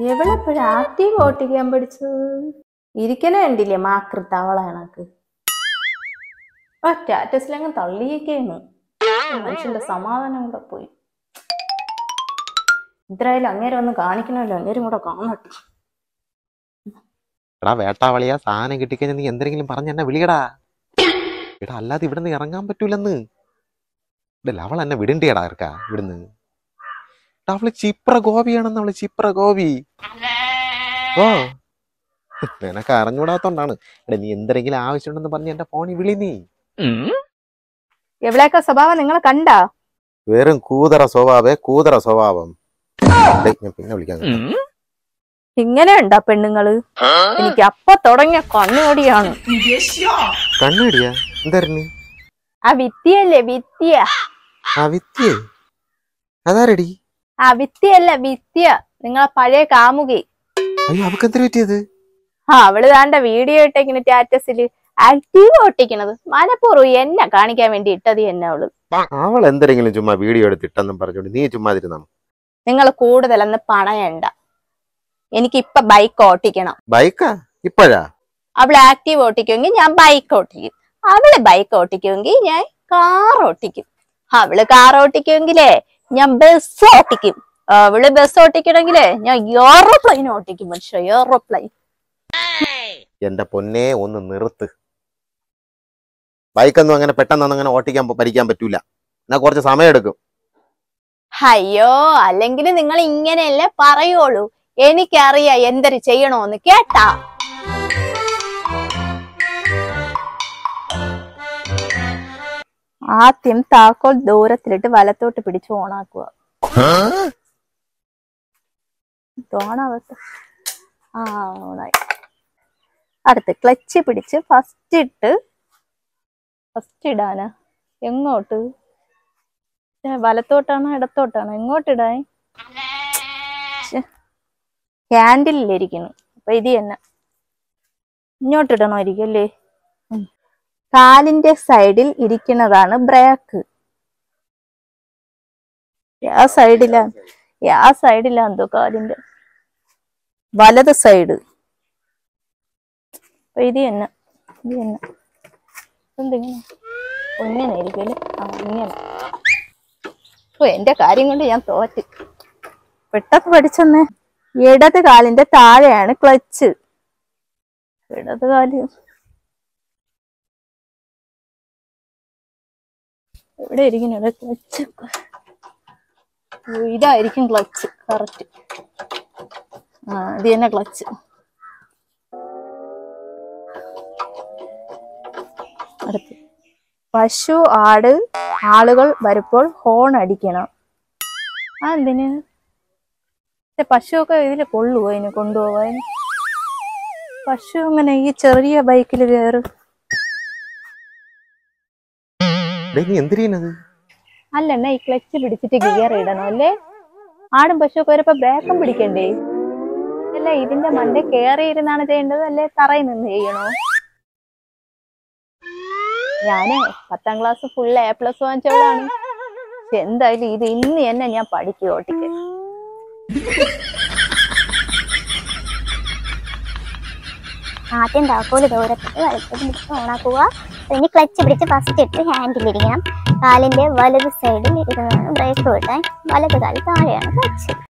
എവളെപ്പോഴും active ഓട്ടിക്കാൻ പഠിച്ചത് ഇരിക്കണ കണ്ടില്ലേ മാക്കൃത്ത അവളെ കണക്ക് ആ സ്റ്റാറ്റസിലങ്ങ് തള്ളിയേക്കാണ് മനുഷ്യന്റെ സമാധാനം കൂടെ പോയി ഇത്രയായാലും അങ്ങേരെ ഒന്ന് കാണിക്കണമല്ലോ അങ്ങേരും കൂടെ കാണട്ടെ എടാ വേട്ടാവളിയാ സാധനം കിട്ടിക്കഴിഞ്ഞാൽ നീ എന്തെങ്കിലും പറഞ്ഞ എന്നെ വിളിയടാ എടാ അല്ലാതെ ഇവിടുന്ന് ഇറങ്ങാൻ പറ്റൂലെന്ന് ഇടല്ല അവൾ എന്നെ വിടണ്ടേടാ ഇറക്കാ ഇവിടുന്ന് എടാ, അവള് ചിപ്ര ഗോപിയാണെന്ന് അവള് ചിപ്ര ഗോപി ഓ നിനക്ക് അറിഞ്ഞൂടാത്തോണ്ടാണ് എടാ നീ എന്തെങ്കിലും ആവശ്യമുണ്ടെന്ന് പറഞ്ഞ് എന്റെ ഫോണിൽ വിളി നീ എവിടെയൊക്കെ സ്വഭാവം നിങ്ങളെ കണ്ടാ വെറും കൂതറ സ്വഭാവേ കൂതറ സ്വഭാവം ഡേയ്, ഞാൻ പിന്നെ വിളിക്കാം ഇങ്ങനെയുണ്ടാ പെണ്ണുങ്ങള് എനിക്ക് അപ്പൊ തുടങ്ങിയ കണ്ണുകടിയാണ് കണ്ണടിയാ എന്തായിരുന്നു ആ വിത്തിയല്ലേ വിത്തിയ ആ വിത്തിയേ അതാരടി ആ വിത്തിയല്ല വിത്തിയ നിങ്ങളെ പഴയ കാമുകി അയ്യോ അവക്ക് എന്തൊരു പറ്റിയത് ആ അവള് താണ്ട വീഡിയോ ഇട്ടേക്കുന്ന സ്റ്റാറ്റസില് ആക്റ്റീവ് ഒട്ടിക്കണത് മനപ്പൂർവ്വം എന്നെ കാണിക്കാൻ വേണ്ടി ഇട്ടത് തന്നെ അവള് അവൾ എന്തെങ്കിലും ചുമ്മാ വീഡിയോ എടുത്തിട്ടെന്നും പറഞ്ഞോണ്ട് നീ ചുമ്മാ തിരുന്നാ നിങ്ങൾ കൂടുതലൊന്ന് പണയണ്ട എനിക്ക് ഇപ്പൊ ബൈക്ക് ഓട്ടിക്കണം ബൈക്കാ ഇപ്പഴാ അവൾ ആക്റ്റീവ് ഓട്ടിക്കുമെങ്കിൽ ഞാൻ ബൈക്ക് ഓട്ടിക്കും അവള് ബൈക്ക് ഓട്ടിക്കുമെങ്കിൽ ഞാൻ കാർ ഓട്ടിക്കും അവള് കാർ ഓട്ടിക്കുമെങ്കിലേ ഞാൻ ബസ് ഓട്ടിക്കും അവള് ബസ് ഓട്ടിക്കണമെങ്കിലേ ഞാൻ എയറോപ്ലെയിൻ ഓട്ടിക്കും മനുഷ്യ എയറോപ്ലെയിൻ എന്റെ പൊന്നെ ഒന്ന് നിർത്ത് ബൈക്കൊന്നും അങ്ങനെ പെട്ടെന്നൊന്നും അങ്ങനെ ഓട്ടിക്കാൻ പ- പഠിക്കാൻ പറ്റൂല എന്നാ കുറച്ച് സമയം എടുക്കും അയ്യോ അല്ലെങ്കിൽ നിങ്ങൾ ഇങ്ങനെയല്ലേ പറയുള്ളൂ എനിക്കറിയാം എന്തൊരു ചെയ്യണോന്ന് കേട്ടാ ആദ്യം താക്കോൽ ദൂരത്തിലിട്ട് വലത്തോട്ട് പിടിച്ച് ഓണാക്കുക ഓണാവട്ടെ ആ ഓണായി അടുത്ത് ക്ലച്ച് പിടിച്ച് ഫസ്റ്റ് ഇട്ട് ഫസ്റ്റ് ഇടാനാ എങ്ങോട്ട് ഏ, വലത്തോട്ടാണോ ഇടത്തോട്ടാണോ എങ്ങോട്ടിടാൻ ഹാൻഡിലിരിക്കുന്നു അപ്പൊ ഇത് തന്നെ ഇങ്ങോട്ടിടണമായിരിക്കും അല്ലേ ഉം. കാലിന്റെ സൈഡിൽ ഇരിക്കുന്നതാണ് ബ്രേക്ക് ആ സൈഡിലാ ആ സൈഡിലാ എന്തോ കാലിന്റെ വലത് സൈഡ് അപ്പൊ ഇത് തന്നെ ഇത് തന്നെ എന്തെങ്കിലും ഒന്നിനായിരിക്കും അല്ലേ ആ ഇങ്ങനെ ഓ എന്റെ കാര്യം കൊണ്ട് ഞാൻ തോറ്റ് പെട്ടെന്ന് പഠിച്ചെന്നേ ഇടത് കാലിന്റെ താഴെയാണ് ക്ലച്ച് ഇടത് കാല് എവിടെ ഇരിക്കുന്നു ക്ലച്ച് ഇതായിരിക്കും ക്ലച്ച് കറക്റ്റ് ആ ഇത് തന്നെ ക്ലച്ച് അടുത്ത് പശു ആട് ആളുകൾ വരുമ്പോൾ ഹോൺ അടിക്കണം ആ എന്തിന് പക്ഷെ പശുവൊക്കെ ഇതിൽ കൊള്ളുവോ അതിന് കൊണ്ടുപോവാൻ പശു അങ്ങനെ ഈ ചെറിയ ബൈക്കിൽ കയറ് ഡേയ്, നീ എന്തിരീനത് അല്ലെണ്ണ ഈ ക്ലച്ച് പിടിച്ചിട്ട് ഗിയർ ഇടണം അല്ലേ ആടും പശുവൊക്കെ വരുമ്പോ ബ്രേക്കും പിടിക്കണ്ടേ അല്ല ഇതിന്റെ മണ്ട കയറി ഇരുന്നാണ് ചെയ്യേണ്ടത് അല്ലേ തറയിൽ നിന്ന് ചെയ്യണോ ഞാന് പത്താം ക്ലാസ് ഫുൾ എ പ്ലസ് വാങ്ങിച്ചവളാണ് പക്ഷെ എന്തായാലും ഇത് ഇന്ന് തന്നെ ഞാൻ പഠിക്കും ഓട്ടിക്ക് ആദ്യം താക്കോല് ദൂരത്തിൽ വലത്തോട്ട് പിടിച്ച് ഓണാക്കുക അതിന് ക്ലച്ച് പിടിച്ച് ഫസ്റ്റ് ഇട്ട് ഹാൻഡിലിരിക്കണം കാലിന്റെ വലത് സൈഡിൽ ഇരുന്നാണ് ബ്രേക്ക് വിട്ടാൻ വലത് കാല് താഴെയാണ് ക്ലച്ച്